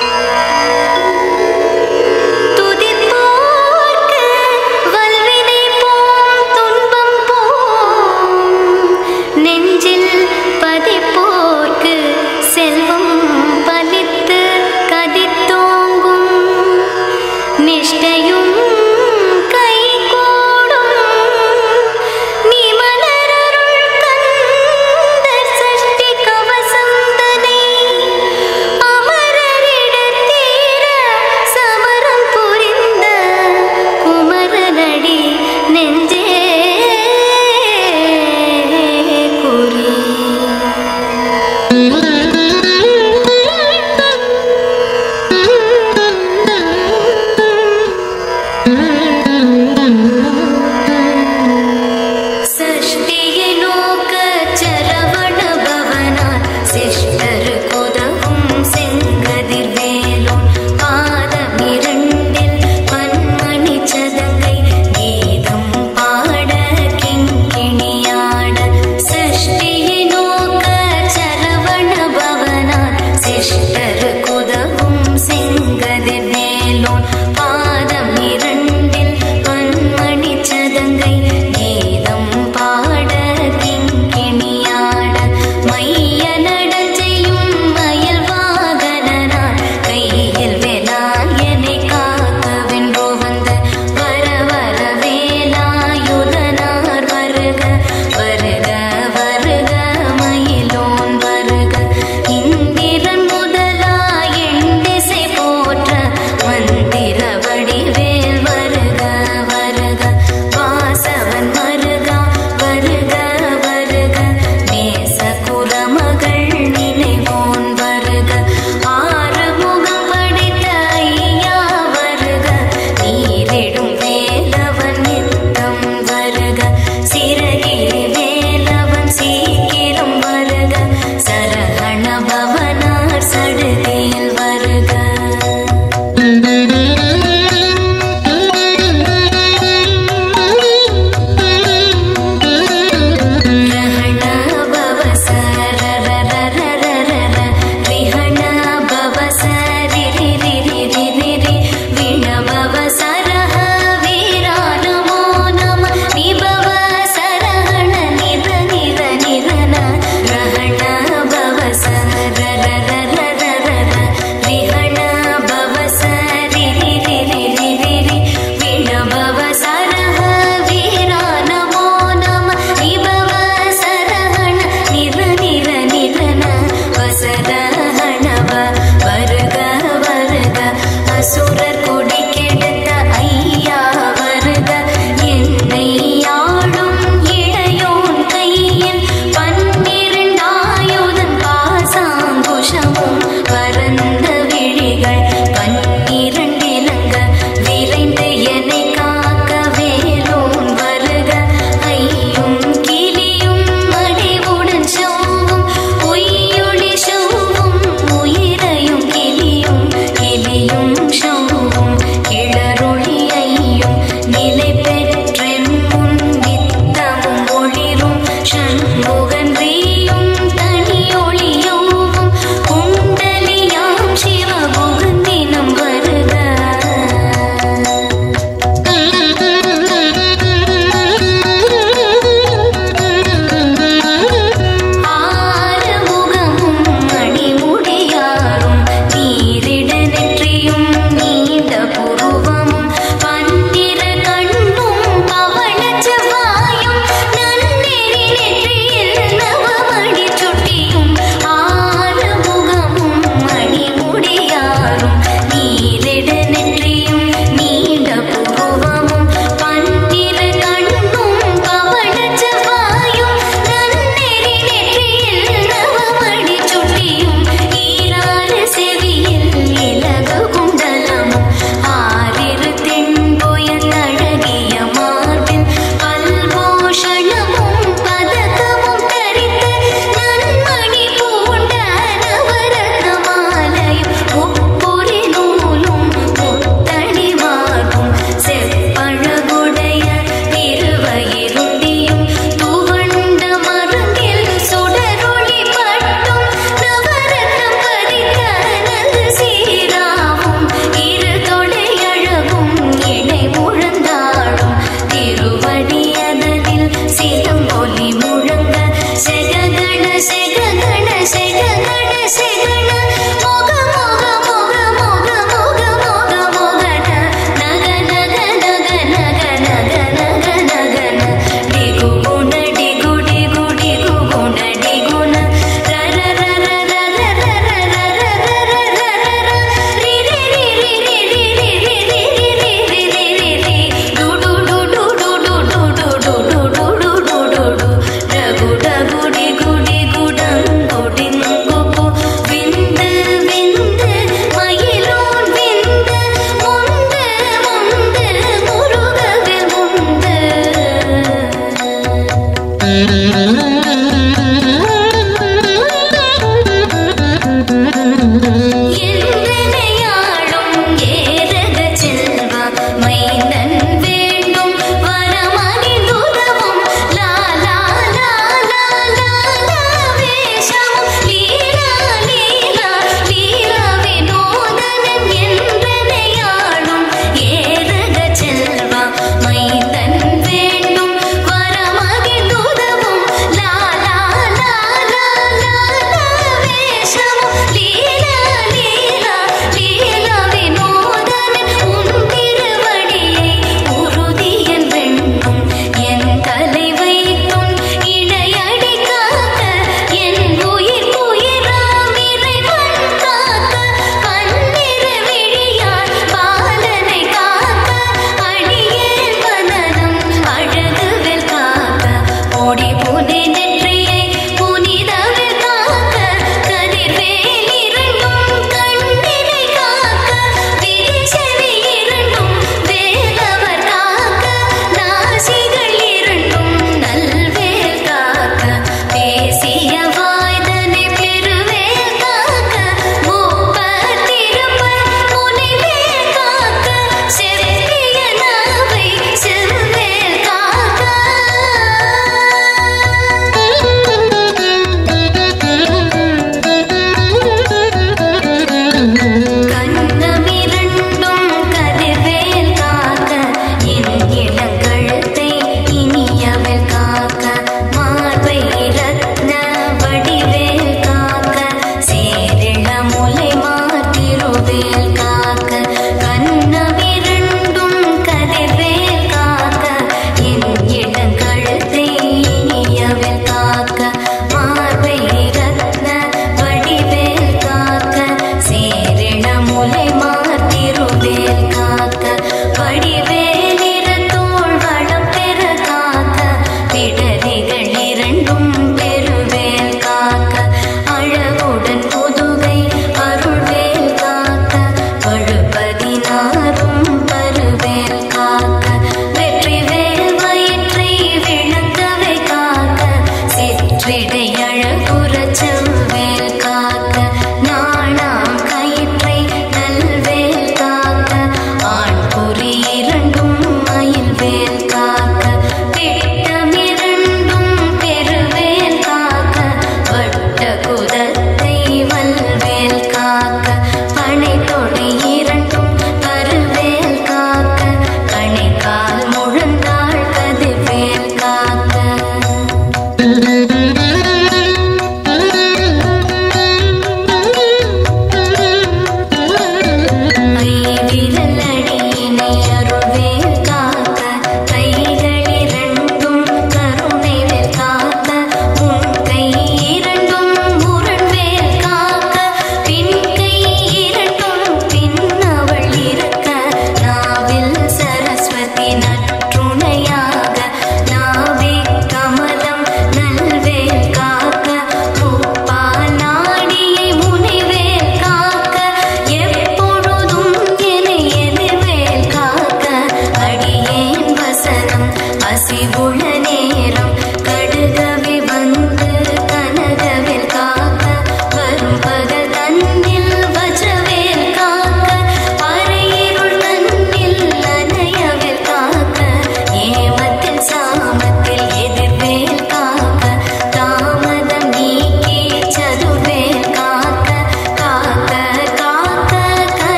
துதிப்போர்க்கு வல்வினை போம் துன்பம் போம் நெஞ்சில் பதிப்போர்க்கு செல்வம் பலித்து கதித்தோங்கும் நிஷ்டையும் கைகூடும் நிமலரருள் கந்தர் சஷ்டி கவசந்தனை அமரரிடத்தீர்க்கும்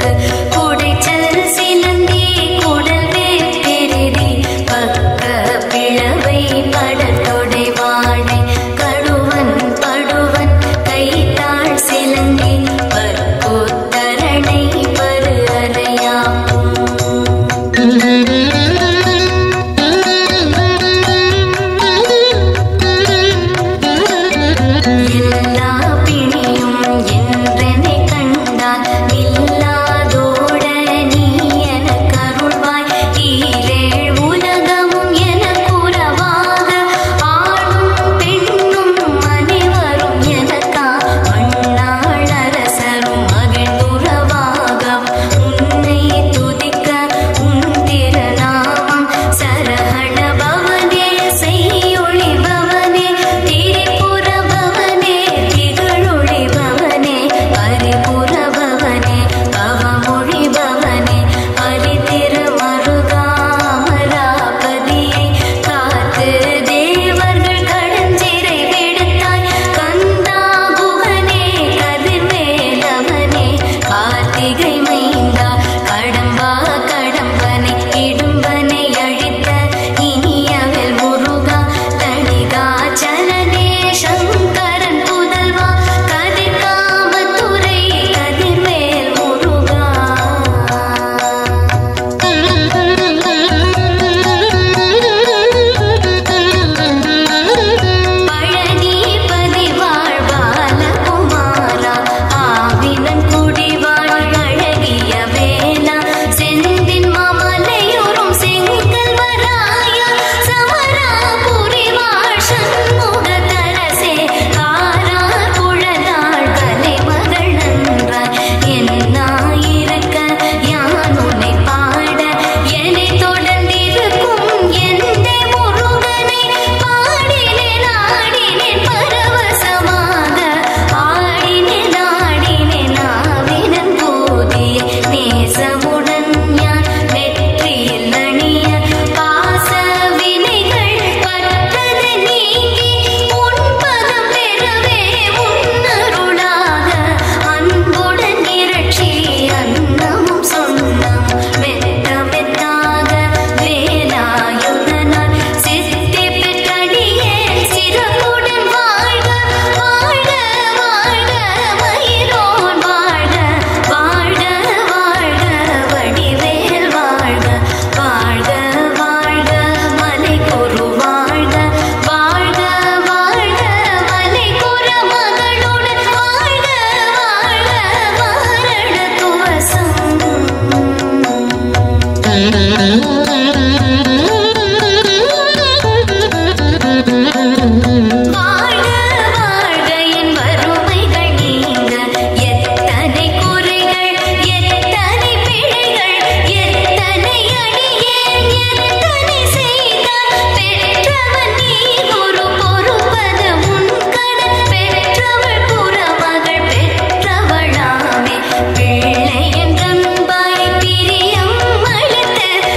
பிள்ளை என்றன்பாய் பிரியம் அளித்து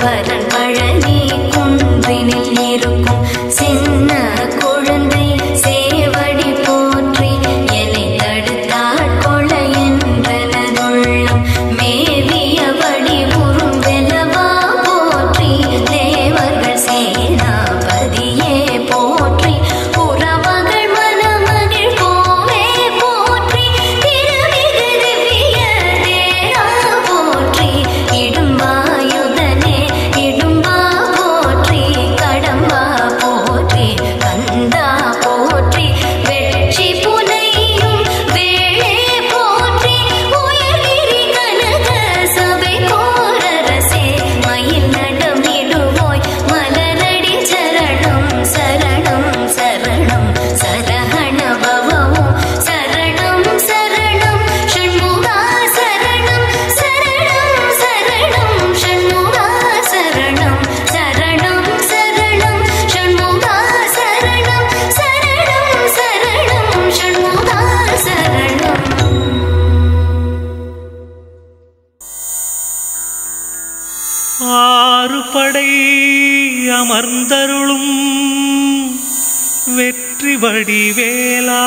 வரன் பழனி குன்றினில் இருக்கும் சின்ன குழந்தை சேவடி போற்றி என்னை தடுத்தாட்கொள்ள என்றனதுள்ளம் மேவிய வடிவுறும் வெலவா போற்றி தேவர்கள் சேனாபதியே போற்றி உறவகள் மனமகிழ் கோவே போற்றி திருமிகு திவ்ய தேரா போற்றி இடும்பாயுதனே இடும்பா போற்றி கடம்பா போற்றி கந்தா போற்றி வெற்றி புனையும் வேளே போற்றி உயர்கிரி கனக சபை கோரரசே மயில் நடமிடுவோய் மலரடி சரணம் சரணம் சரணம் சரஹண பவவும் சரணம் சரணம் ஷண்முகா சரணம் சரணம் சரணம் ஷண்முகா சரணம் சரணம் சரணம் ஷண்முகா சரணம் சரணம் சரணம் ஷண்முகா சரணம் ஆறு படை அமர்ந்தருளும் வெற்றி வடிவேலா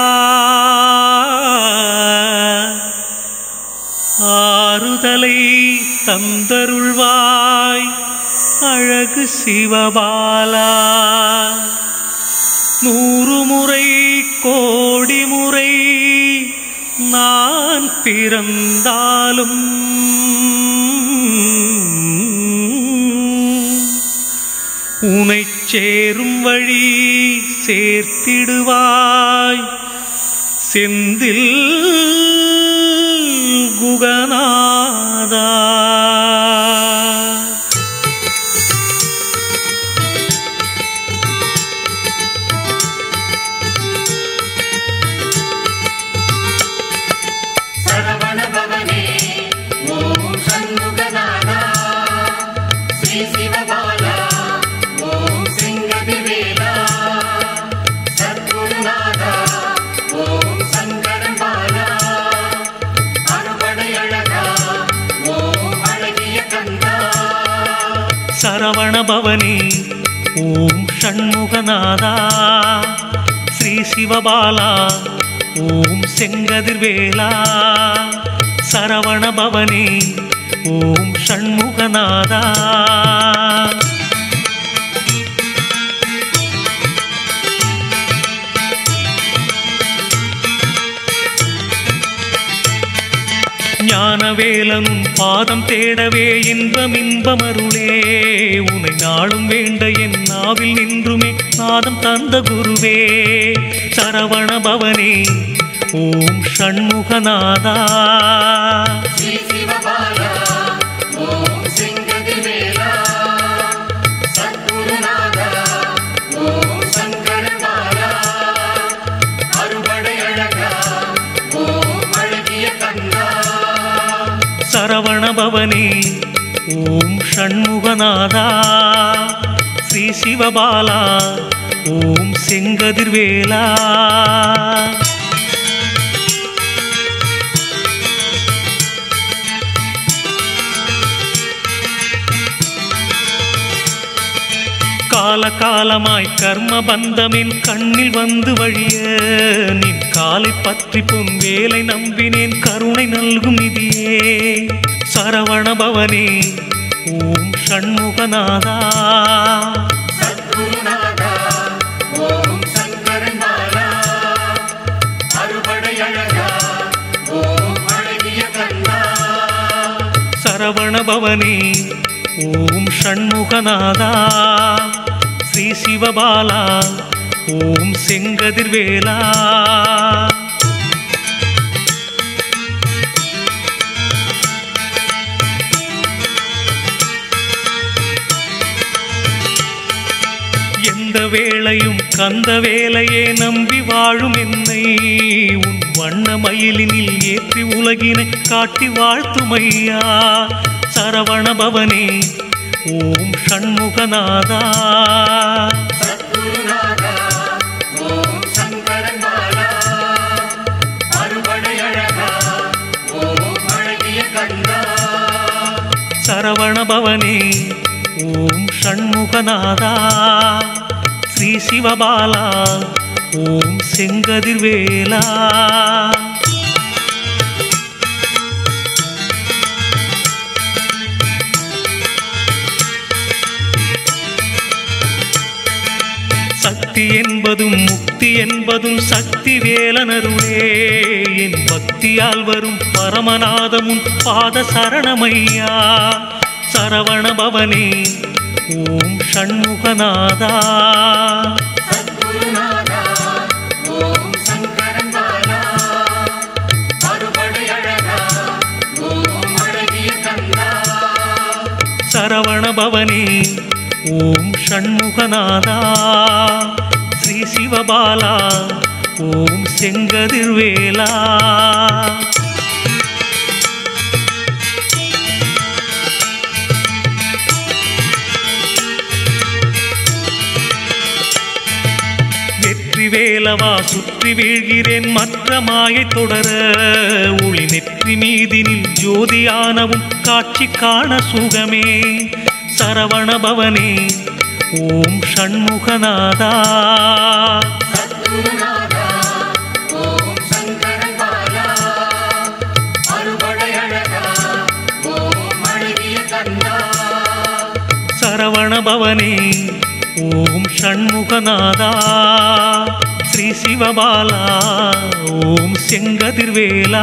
ஆறுதலை தந்தருள்வாய் அழகு சிவபாலா நூறு முறை கோடி முறை நான் பிறந்தாலும் உனைச் சேரும் வழி சேர்த்திடுவாய் செந்தில் குகநாதா சரவண பவனே ஓம் சண்முகநாதா ஸ்ரீ சிவபாலா ஓம் சிங்கதிவேலா சத்குருநாதா ஓம் சங்கரன் பாலா அறுபடை அழகா ஓம் அழகிய கந்தா சரவண பவனி ஓம் ஷண்முகநாதா ஸ்ரீ சிவபாலா ஓம் செங்கதிர்வேலா சரவண பவனி ஓம் ஷண்முகநாதா ஞானவேலனும் பாதம் தேடவே இன்பம் இன்பமருளே உனை நாளும் வேண்ட என் நாவில் நின்றுமே நாதம் தந்த குருவே சரவண பவனே ஓம் ஷண்முகநாதா ஸ்ரீ சிவபாலா ஓம் சிங்கதிவேலா சத்குருநாதா ஓம் சங்கரன் பாலா அறுபடை அழகா ஓம் அழகிய கந்தா சரவண பவனே ஓம் ஷண்முகநாதா ஸ்ரீ சிவபாலா ஓம் செங்கதிர்வேலா கால காலமாய் கர்ம பந்தமின் கண்ணில் வந்து வழிய நின் காலை பற்றி பொன் வேலை நம்பினேன் கருணை நல்கும் நிதியே சரவண பவனே ஓம் ஷண்முகநாதா சத்குருநாதா ஓம் சங்கரன் பாலா அறுபடை அழகா ஓம் அழகிய கந்தா சரவண பவனே ஓம் ஷண்முகநாதா ஸ்ரீ சிவபாலா ஓம் செங்கதிர்வேலா எந்த வேளையும் கந்த வேலையே நம்பி வாழும் என்னை உன் வண்ண மயிலினில் ஏற்றி உலகினை காட்டி வாழ்த்துமையா சரவண பவனே ஓம் ஷண்முகநாதா சத்குருநாதா ஓம் சங்கரன் பாலா அறுபடை அழகா ஓம் அழகிய கந்தா சரவண பவனே ஓம் ஷண்முகநாதா ஸ்ரீ சிவபாலா ஓம் செங்கதிர்வேலா சக்தி என்பதும் முக்தி என்பதும் சக்தி வேலனருளே என் பக்தியால் வரும் பரமநாதமுன் பாத சரணமையா சரவண பவனே ஓம் ஷண்முகநாதா சத்குருநாதா ஓம் சங்கரன் பாலா அறுபடை அழகா ஓம் அழகிய கந்தா சரவண பவனே ஓம் ஷண்முகநாதா ஸ்ரீ சிவபாலா ஓம் செங்கதிர்வேலா வெற்றி வேலவா சுற்றி வீழ்கிறேன் மற்ற மாயை தொடர ஒளி நெற்றி மீதினில் ஜோதியானவும் காட்சி காண சுகமே சரவண பவனே ஓம் ஷண்முகநாதா சத்குருநாதா ஓம் சங்கரன் பாலா அறுபடை அழகா ஓம் அழகிய கந்தா சரவண பவனே ஓம் ஷண்முகநாதா ஸ்ரீ சிவபாலா ஓம் செங்கதிர்வேலா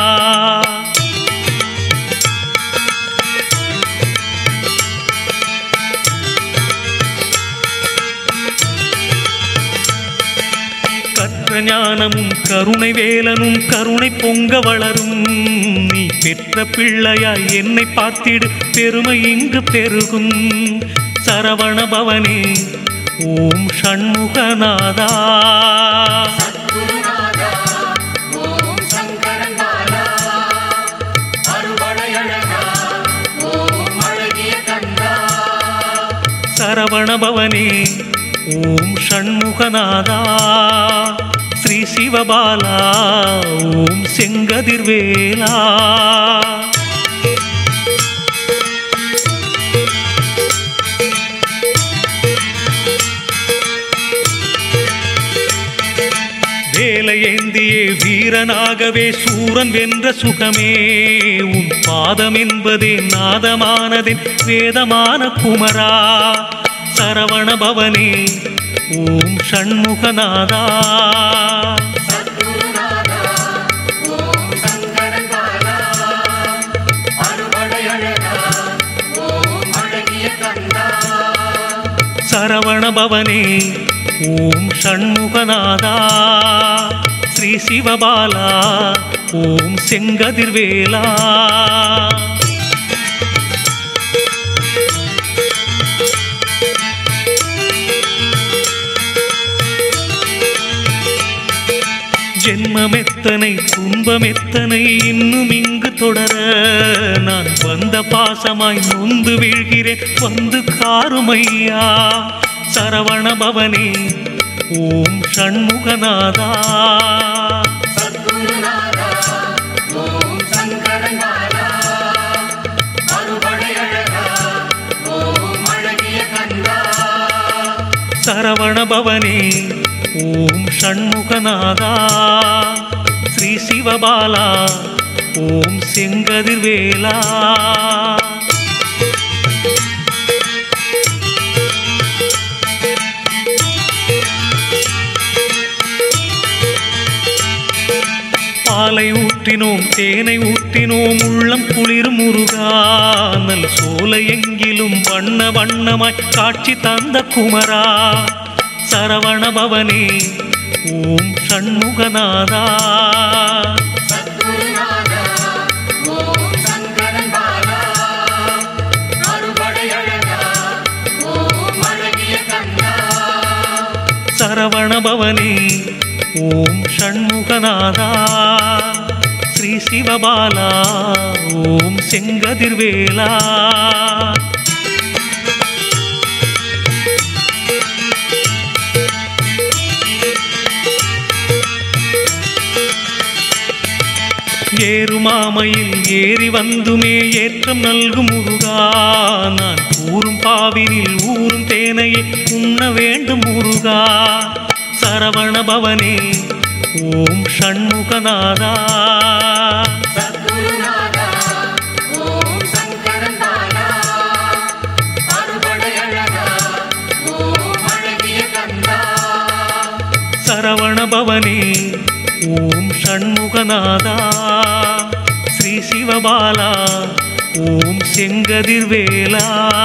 கற்ற ஞானமும் கருணை வேலனும் கருணை பொங்க வளரும் நீ பெற்ற பிள்ளையாய் என்னை பார்த்திடு பெருமை இங்கு பெருகும் சரவண பவனே ஓம் ஷண்முகநாதா சத்குருநாதா ஓம் சங்கரன் பாலா அறுபடை அழகா ஓம் அழகிய கந்தா சரவண பவனே ஓம் ஷண்முகநாதா ஸ்ரீ சிவபாலா ஓம் செங்கதிர்வேலா வேலையேந்தியே வீரனாகவே சூரன் வென்ற சுகமே உன் பாதம் என்பதே நாதமானதின் வேதமான குமரா சரவண பவனே ஓம் ஷண்முகநாதா சத்குருநாதா ஓம் சங்கரன் பாலா அறுபடை அழகா ஓம் அழகிய கந்தா சரவண பவனே ஓம் ஷண்முகநாதா ஸ்ரீ சிவபாலா ஓம் செங்கதிர்வேலா ஜென்மமெத்தனை துன்பமெத்தனை இன்னும் இங்கு தொடர நான் வந்த பாசமாய் நொந்து வீழ்கிறேன் வந்து காருமையா சரவண பவனே ஓம் ஷண்முகநாதா சத்குருநாதா ஓம் சங்கரன் பாலா அறுபடை அழகா ஓம் அழகிய கந்தா சரவண பவனே ஓம் ஷண்முகநாதா ஸ்ரீ சிவபாலா ஓம் செங்கதிர்வேலா பாலை ஊற்றினோம் தேனை ஊற்றினோம் உள்ளம் குளிர் முருகானல் சோலை எங்கிலும் வண்ண வண்ணமாய் காட்சி தந்த குமரா சரவண பவனே ஓம் ஷண்முகநாதா சத்குருநாதா ஓம் சங்கரன் பாலா அறுபடை அழகா ஓம் அழகிய கந்தா சரவண பவனே ஓம் ஷண்முகநாதா ஸ்ரீ சிவபாலா ஓம் செங்கதிர்வேலா ஏறுமாமையில் ஏறி வந்துமே ஏற்றம் நல்கும் முருகா நான் கூறும் பாவினில் ஊறும் தேனையே உண்ண வேண்டும் முருகா சரவண பவனே ஓம் ஷண்முகநாதா சத்குருநாதா ஓம் சங்கரன் பாலா அறுபடை அழகா ஓம் அழகிய கந்தா சரவண பவனே ஓம் ஷண்முகநாதா ஸ்ரீ சிவபாலா ஓம் செங்கதிர்வேலா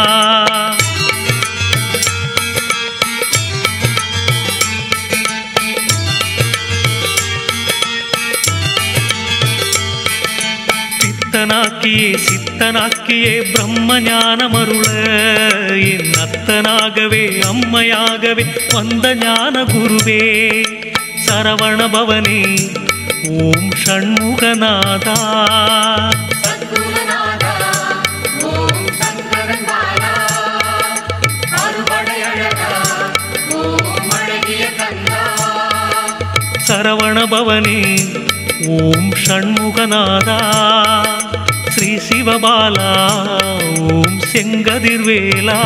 சித்தனாக்கியே சித்தனாக்கியே பிரம்ம ஞானமருள என் அத்தனாகவே அம்மையாகவே வந்த ஞான குருவே சரவண பவனே ஓம் ஷண்முகநாதா சத்குருநாதா ஓம் சங்கரன் பாலா அறுபடை அழகா ஓம் அழகிய கந்தா சரவண பவனே ஓம் ஷண்முகநாதா ஸ்ரீ சிவபாலா ஓம் செங்கதிர்வேலா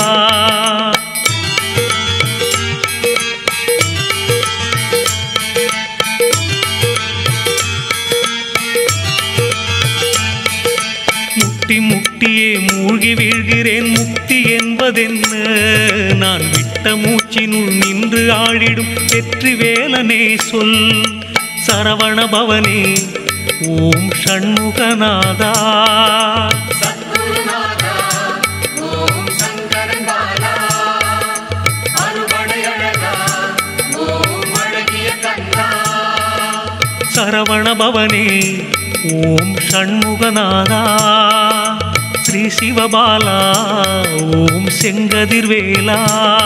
முட்டி முட்டியே மூழ்கி வீழ்கிறேன் முக்தி என்பதென்ன நான் விட்ட மூச்சினுள் நின்று ஆடிடும் வெற்றி வேலனே சொல் சரவண பவனே ஓம் ஷண்முகநாதா சத்குருநாதா ஓம் சங்கரன் பாலா அறுபடை அழகா ஓம் அழகிய கந்தா சரவண பவனே ஓம் ஷண்முகநாதா ஸ்ரீ சிவபாலா ஓம் செங்கதிர்வேலா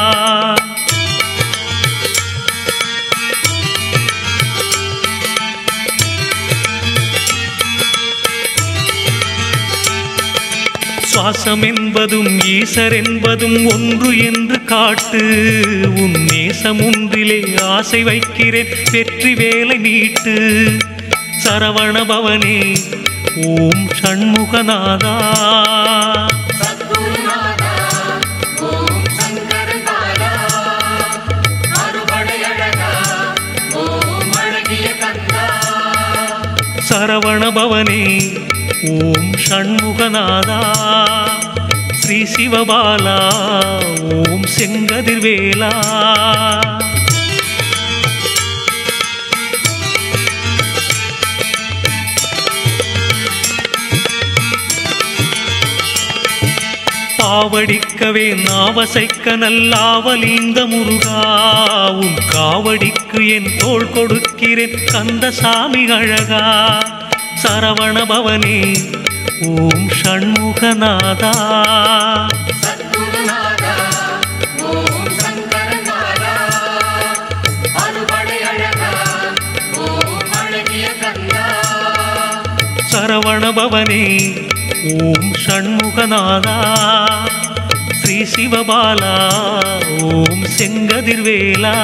சுவாசம் என்பதும் ஈசர் என்பதும் ஒன்று என்று காட்டு உன் நேசம் ஒன்றிலே ஆசை வைக்கிறேன் வெற்றி வேலை மீட்டு சரவண பவனே ஓம் ஷண்முகநாதா சத்குருநாதா ஓம் சங்கரன் பாலா அறுபடை அழகா ஓம் அழகிய கந்தா சரவண பவனே ஓம் ஷண்முகநாதா ஸ்ரீ சிவபாலா ஓம் செங்கதிர்வேலா பாவடிக்கவே நாவசைக்க நல்லாவலீந்த முருகா உன் காவடிக்கு என் தோள் கொடுக்கிறேன் கந்தசாமி அழகா சரவண பவனே ஓம் ஷண்முகநாதா சத்குருநாதா ஓம் சங்கரன் பாலா அறுபடை அழகா ஓம் அழகிய கந்தா சரவண பவனே ஓம் ஷண்முகநாதா ஸ்ரீ சிவபாலா ஓம் செங்கதிர்வேலா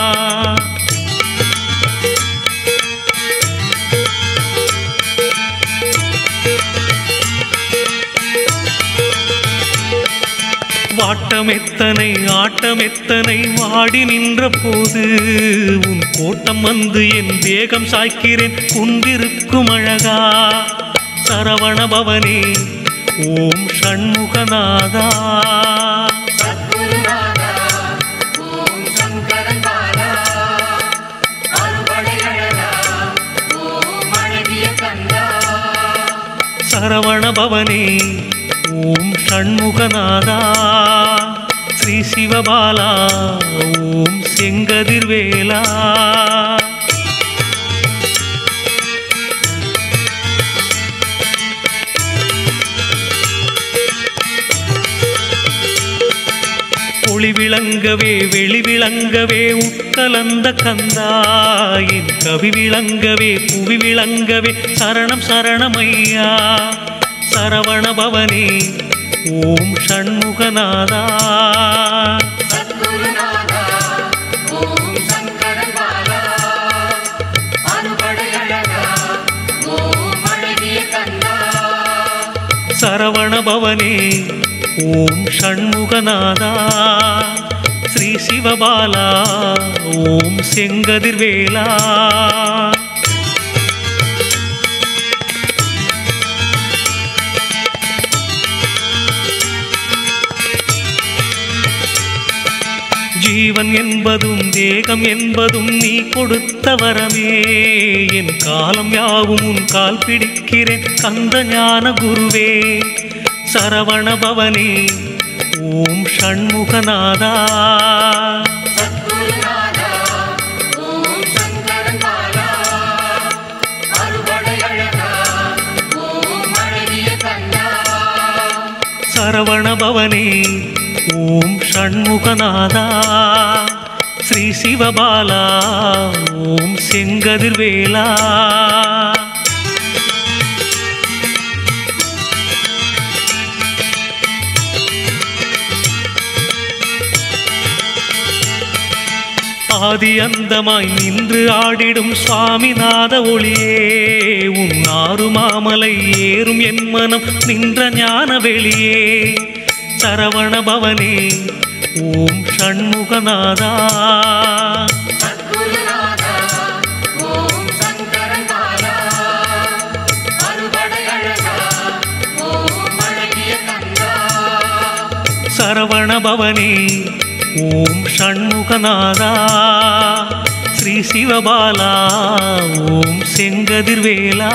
வாட்டமெத்தனை ஆட்டமெத்தனை வாடி நின்ற போது உன் கோட்டம் வந்து என் வேகம் சாய்க்கிறேன் குன்றிருக்கும் அழகா சரவண பவனே ஓம் ஷண்முகநாதா சத்குருநாதா ஓம் சங்கரன் பாலா அறுபடை அழகா ஓம் அழகிய கந்தா சரவண பவனே ஓம் ஷண்முகநாதா ஸ்ரீ சிவபாலா ஓம் செங்கதிர்வேலா ஒளி விளங்கவே வெளி விளங்கவே உட்கலந்த கந்தா என் கவி விளங்கவே புவி விளங்கவே சரணம் சரணமையா சரவண பவனே ஓம் ஷண்முகநாதா சத்குருநாதா ஓம் சங்கரன் பாலா அறுபடை அழகா ஓம் அழகிய சரவணபவனே ஓம் ஷண்முகநாதா ஸ்ரீ சிவபாலா ஓம் செங்கதிர்வேலா ஜீவன் என்பதும் தேகம் என்பதும் நீ கொடுத்த வரமே என் காலம் யாவும் உன் கால் பிடிக்கிறேன் கந்த ஞான குருவே சரவண பவனே ஓம் ஷண்முகநாதா சத்குருநாதா ஓம் சங்கரன் பாலா அறுபடை அழகா ஓம் அழகிய கண்ணா சரவண பவனே ஓம் ஷண்முகநாதா ஸ்ரீ சிவபாலா ஓம் செங்கதிர்வேலா ஆதி அந்தமாய் நின்று ஆடிடும் சுவாமிநாத ஒளியே உன் ஆறு மாமலை ஏறும் என் மனம் நின்ற ஞான வெளியே சரவண பவனே ஓம் ஷண்முகநாதா சத்குருநாதா ஓம் சங்கரன் பாலா அறுபடை அழகா ஓம் அழகிய கண்ணா சரவண பவனே ஓம் ஷண்முகநாதா ஸ்ரீ சிவபாலா ஓம் செங்கதிர்வேலா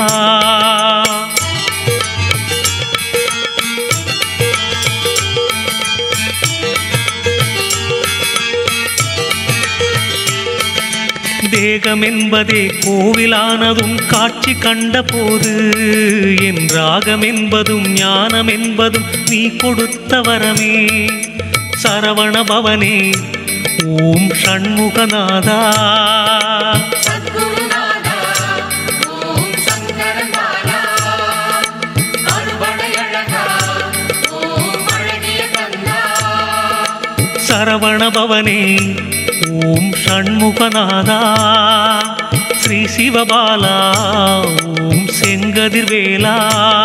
தேகம் என்பதே கோவிலானதும் காட்சி கண்ட போது என் ராகம் என்பதும் ஞானம் என்பதும் நீ கொடுத்த வரமே சரவண பவனே ஓம் ஷண்முகநாதா சத்குருநாதா ஓம் சங்கரன் பாலா அறுபடை அழகா ஓம் அழகிய கண்ணா சரவண பவனே ஓம் ஷண்முகநாதா ஸ்ரீ சிவபாலா ஓம் செங்கதிர்வேலா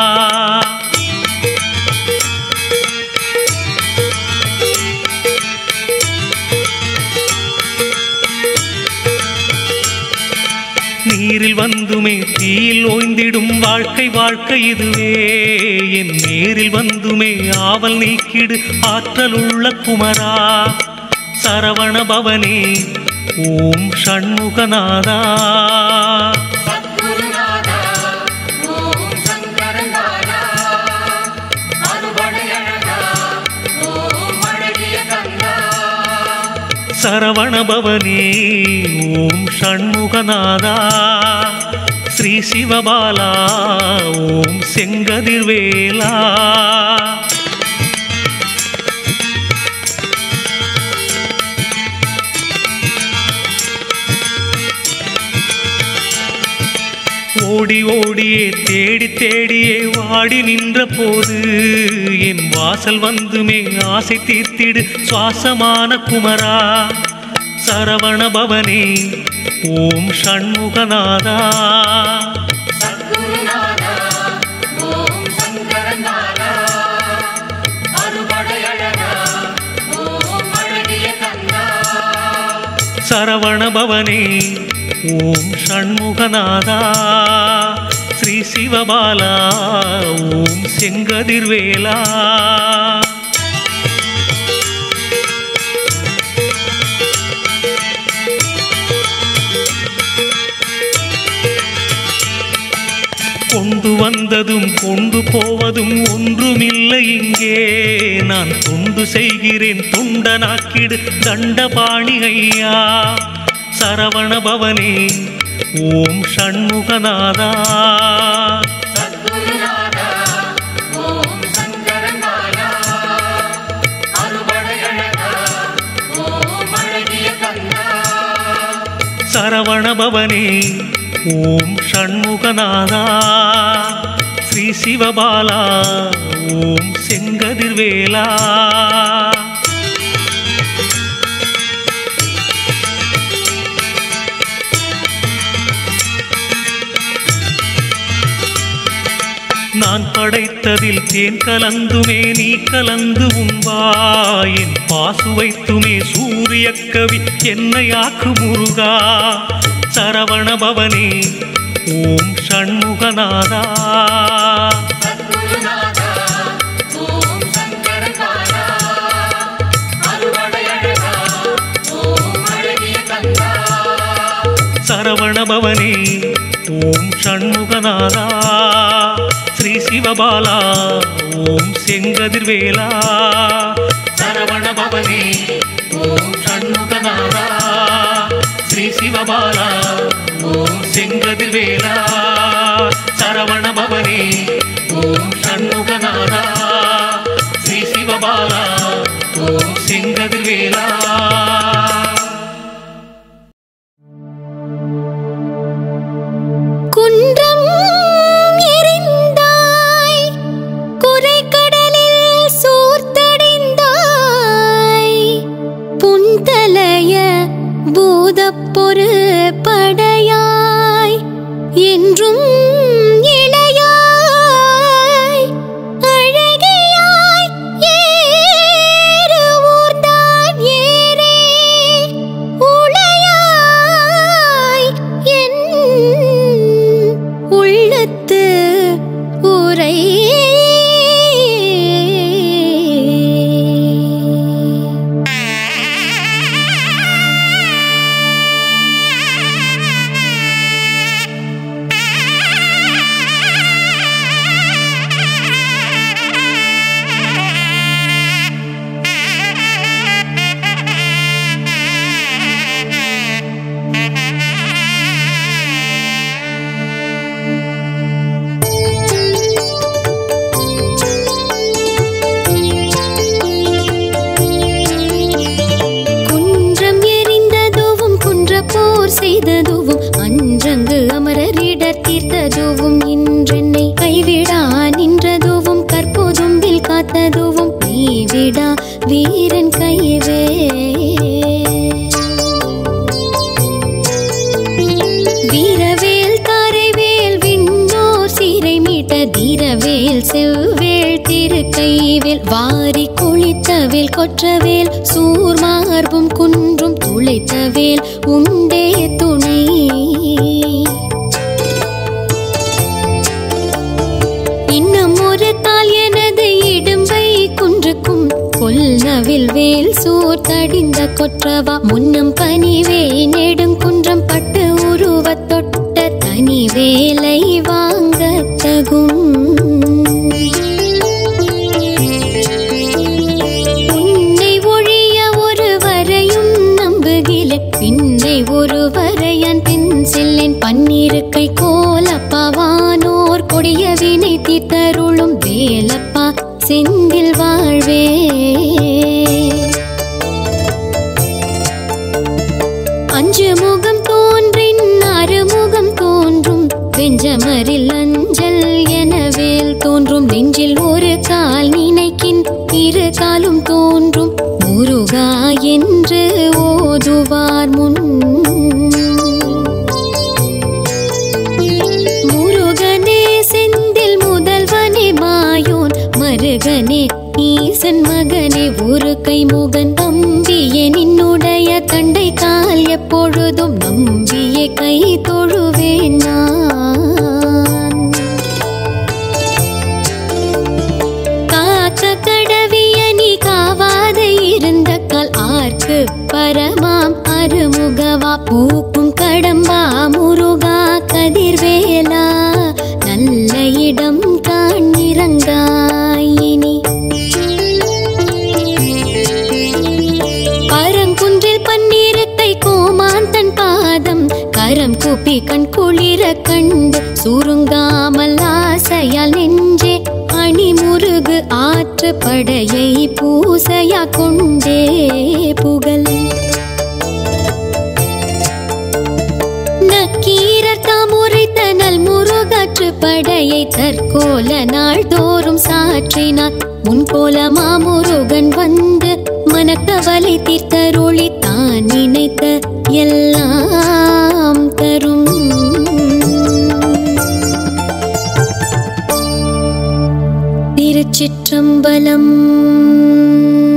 நீரில் வந்துமே தீயில் ஓய்ந்திடும் வாழ்க்கை வாழ்க்கை இதுவே என் நேரில் வந்துமே ஆவல் நீக்கிடு ஆற்றல் உள்ள குமரா சரவண பவனே ஓம் ஷண்முகநாதா சத்குருநாதா ஓம் சங்கரன் பாலா அறுபடை அழகா ஓம் அழகிய கண்ணா சரவண பவனே ஓம் ஷண்முகநாதா ஸ்ரீ சிவபாலா ஓம் செங்கதிர்வேலா ஓடி ஓடியே தேடி தேடியே வாடி நின்ற போது என் வாசல் வந்துமே ஆசை தீர்த்திடு சுவாசமான குமரா சரவண பவனே ஓம் ஷண்முகநாதா சத்குருநாதா ஓம் சங்கரன் பாலா அறுபடை அழகா ஓம் அழகிய கண்ணா சரவண பவனே ஓம் ஷண்முகநாதா ஸ்ரீ சிவபாலா ஓம் செங்கதிர்வேலா கொண்டு வந்ததும் கொண்டு போவதும் ஒன்றுமில்லை இங்கே நான் தொண்டு செய்கிறேன் தொண்டனாக்கிடு தண்டபாணி ஐயா சரவண பவனே ஓம் ஷண்முகநாதா சத்குருநாதா ஓம் சங்கரன் பாலா அறுபடை அழகா ஓம் அழகிய கண்ணா சரவண பவனே ஓம் ஷண்முகநாதா ஸ்ரீ சிவபாலா ஓம் செங்கதிர்வேலா நான் படைத்த பசித்ததில் தேன் கலந்துமே நீ கலந்து உண்பாயின் பாசு வைத்துமே சூரிய கவி என்னையாக்கு முருகா சரவண பவனே ஓம் ஷண்முகநாதா சத்குருநாதா ஓம் சங்கரகாரா அறுவடையழகா ஓம் அழகிய கந்தா சரவண பவனே ஓம் ஷண்முகநாதா ஸ்ரீ சிவபாலா ஓம் செங்கதிர்வேலா சரவண பவனே ஓம் ஷண்முகநாதா ஸ்ரீ சிவபாலா ஓம் செங்கதிர்வேலா சரவண பவனே ஓம் ஷண்முகநாதா ஸ்ரீ சிவபாலா ஓம் செங்கதிர்வேலா குன்றம் எறிந்தாய் குறைக்கடலில் சூர்த்தடைந்தாய் புன்தலைய பூதப்பொரு படையாய் என்றும் இளையாய் அழகியாய் ஏறு ஊர்தான் ஏறே உளையாய் என் உள்ளத்து உரை குன்றம் எரிந்ததுவும் குன்ற போர் செய்ததுவும் அன்றங்கு அமரரிடர் தீர்த்ததுவும் இன்றென்னை கைவிடா நின்றதுவும் கற்போதும்பில் காத்ததுவும் கைவிடா வீரன் கைவே வீரவேல் தாரைவேல் விண்ணோர் சீரை மீட்ட தீரவேல் செவ்வேல் திருக்கைவேல் வாரி குளித்தவேல் கொற்றவேல் சூர்மார்பும் குன்றும் துளைத்தவேல் உண்டே துணை இன்னும் ஒரு தாள் எனது இடும்பை குன்றுக்கும் கொல்நவில் வேல் சூர் தடிந்த கொற்றவா முன்னம் பனிவே நெடும் குன்றம் பட்டு உருவத் தொட்ட தனி வேலை வாங்க தகும் உன்னை ஒழிய ஒருவரையும் நம்புகில பின்னை ஒருவரையன் பின் செல்லேன் பன்னிருக்கை கோலப்பவானோர் கொடிய வினை தீர்த்தருளும் வேலப்பா செந்தில் வாழ்வே அஞ்சு முகம் தோன்றின் அறுமுகம் தோன்றும் வெஞ்சமரில் அஞ்சல் எனவேல் தோன்றும் நெஞ்சில் ஒரு கால் நினைக்கின் இரு காலும் தோன்றும் முருகா என்று ஓதுவார் முன் முருகனே செந்தில் முதல்வனே மாயோன் மருகனே ஈசன் மகனே ஒரு கை முகன் தம்பியே நின்னுடைய தண்டை கால் எப்பொழுதும் நம்பியே கை தொழுவேன் நான் காக்க கடவிய நீ காவாத இருந்த கால் ஆர்க்கு பரமாம் அருமுகவா பூக்கும் கடம்பா முருகா கதிர்வேலா நல்ல இடம் காண்கிறங்காயினி பரங்குன்றில் பன்னிருக்கை கோமாந்தன் பாதம் கரம் கூப்பி கண் குளிர கண்டு சுருங்காமல் ஆசையால் நெஞ்சே அணிமுருகு ஆற்று படையை பூசையா கொண்டே புகழ் நக்கீரர் தாம் உரைத்த நல் முருகாற்று படையை தற்கோல நாள்தோறும் சாற்றினார் முன்போல மாமுருகன் வந்து மனக்கவலை தீர்த்தருளி தான் நினைத்த எல்லாம் தரும் திருச்சிற்றம்பலம்